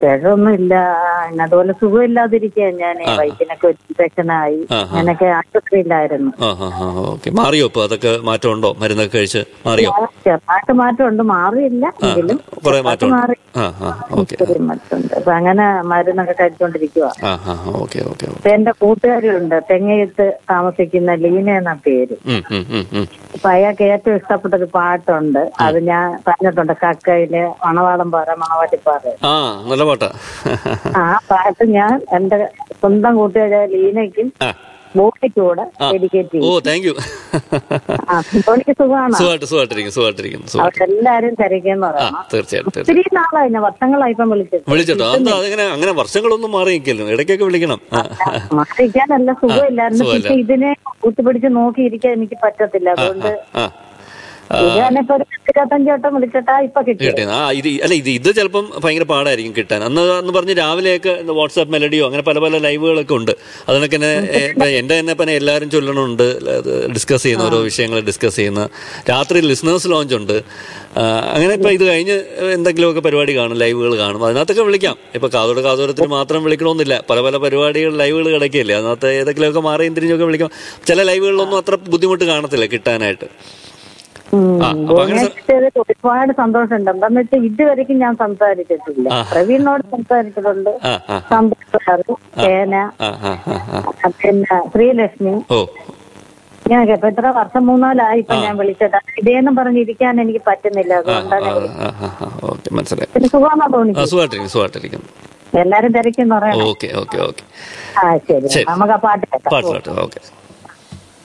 വിഷമൊന്നും ഇല്ല പിന്നെ അതുപോലെ സുഖമില്ലാതിരിക്കുക ഞാൻ വൈദ്യനൊക്കെ ഒരു ഇൻഫെക്ഷനായി ആ, ആ. ഞാനൊക്കെ ആശുപത്രിയിലായിരുന്നു ആ ആ ആ ഓക്കെ മാറിയോ ഇപ്പൊ അതൊക്കെ മാറ്റമുണ്ടോ മരുന്നൊക്കെ കഴിച്ച് മാറിയോ ചെറുതായിട്ട് മാറ്റമുണ്ട് മാറിയില്ല ആ എങ്കിലും കുറെ ചെറുതായിട്ട് മാറ്റമുണ്ട് മാറി ആ ആ ഓക്കെ ചെറിയ മാറ്റമുണ്ട് അപ്പൊ അങ്ങനെ മരുന്നൊക്കെ കഴിച്ചോണ്ടിരിക്കുക ആ ആ ഓക്കെ ഓക്കെ ഓക്കെ ഇപ്പൊ എന്റെ കൂട്ടുകാരുണ്ട് തെങ്ങയത്ത് താമസിക്കുന്ന ലീന എന്ന പേര് ഉം ഉം ഉം ഉം അപ്പൊ അയാൾക്ക് ഏറ്റവും ഇഷ്ടപ്പെട്ട ഒരു പാട്ടുണ്ട് അത് ഞാൻ പറഞ്ഞിട്ടുണ്ട് കക്കയില് മണവാളം പാറ മണവാട്ടിപ്പാറ ആ നല്ല പാട്ടാ ആ പാട്ട് ഞാൻ എന്റെ സ്വന്തം കൂട്ടുകാരെ ലീനയ്ക്കും ആ ബോട്ടിക്കൂടെ ആ. ഡെഡിക്കേറ്റ് ഓ ചെയ്യും താങ്ക് യു ആ ബോട്ടിക്ക് സുഖമാണ് സുഖമായിട്ട് സുഖമായിട്ടിരിക്കും സുഖമായിട്ടിരിക്കും സുഖമായിട്ട് അവരെല്ലാരും തിരക്കെന്ന് ആ പറയണം തീർച്ചയായിട്ടും തീർച്ചയായിട്ടും ഒത്തിരി നാളായി ഞാൻ വർഷങ്ങളായി ഇപ്പം വിളിച്ചത് വിളിച്ചിട്ടോ എന്താ അതിങ്ങനെ അങ്ങനെ വർഷങ്ങളൊന്നും മാറി നിൽക്കല്ലോ ഇടയ്ക്കൊക്കെ വിളിക്കണം ആ, മാറിക്കാനല്ല സുഖമില്ലായിരുന്നു സുഖമില്ല. പക്ഷെ ഇതിനെ കൂട്ടുപിടിച്ച് നോക്കിയിരിക്കാൻ എനിക്ക് പറ്റത്തില്ല അതുകൊണ്ട് ആ ആ ഇത് തന്നെ ഇപ്പൊ ഒരു പത്തിരുപത്തഞ്ച് വട്ടം വിളിച്ചിട്ടാ ഇപ്പൊ കിട്ടിയത് കിട്ടിയത് ആ ഇത് അല്ല ഇത് ഇത് ചിലപ്പം ഭയങ്കര പാടായിരിക്കും കിട്ടാൻ അന്ന് എന്ന് പറഞ്ഞ് രാവിലെയൊക്കെ വാട്സാപ്പ് മെലഡിയോ അങ്ങനെ പല പല ലൈവുകളൊക്കെ ഉണ്ട് അതിനൊക്കെ തന്നെ ഏ, ഇപ്പൊ എന്റെ തന്നെ ഇപ്പം എല്ലാവരും ചൊല്ലണമുണ്ട് ഡിസ്കസ് ചെയ്യുന്ന ഓരോ വിഷയങ്ങൾ ഡിസ്കസ് ചെയ്യുന്ന രാത്രി ലിസണേഴ്സ് ലോഞ്ച് ഉണ്ട് ആ, അങ്ങനെ ഇപ്പൊ ഇത് കഴിഞ്ഞ് എന്തെങ്കിലുമൊക്കെ പരിപാടി കാണും ലൈവുകൾ കാണും അതിനകത്തൊക്കെ വിളിക്കാം ഇപ്പൊ കാതോട് കാതോരത്തിന് മാത്രം വിളിക്കണമെന്നില്ല പല പല പരിപാടികൾ ലൈവുകൾ കിടക്കില്ലേ അതിനകത്ത് ഏതെങ്കിലുമൊക്കെ മാറിയും തിരിഞ്ഞൊക്കെ വിളിക്കാം ചില ലൈവുകളിലൊന്നും അത്ര ബുദ്ധിമുട്ട് കാണത്തില്ല കിട്ടാനായിട്ട് ഉം. ആ, അപ്പൊ അങ്ങനെ സ- ഭുവനേശ്വരിൽ ഒരുപാട് സന്തോഷമുണ്ട് എന്താന്ന് വെച്ചാൽ ഇതുവരെയ്ക്കും ഞാൻ സംസാരിച്ചിട്ടില്ല ആ. പ്രവീണിനോട് സംസാരിച്ചിട്ടുണ്ട് ആ ആ സന്തോഷ് സേന ആ ആ ആ ആ പിന്നെ ശ്രീലക്ഷ്മി ഓ ഞാൻ ഇപ്പൊ എത്ര വർഷം മൂന്നാലായി ഇപ്പൊ ഞാൻ വിളിച്ചത് ഇതേന്നും പറഞ്ഞിരിക്കാൻ എനിക്ക് പറ്റുന്നില്ല അതുകൊണ്ടാണ് ഞാൻ വിളിച്ചത്. ഓക്കെ മനസ്സിലായി പിന്നെ സുഖമാണോ തോന്നി ആ സുഖമായിട്ടിരിക്കും സുഖമായിട്ടിരിക്കുന്നു എല്ലാരും തിരക്കെന്ന് പറയണം ഓക്കെ ഓക്കെ ഓക്കെ ആ ശരി ശരി. നമുക്ക് ആ പാട്ട് കേൾക്കാം പാട്ടിലോട്ട് ഓക്കെ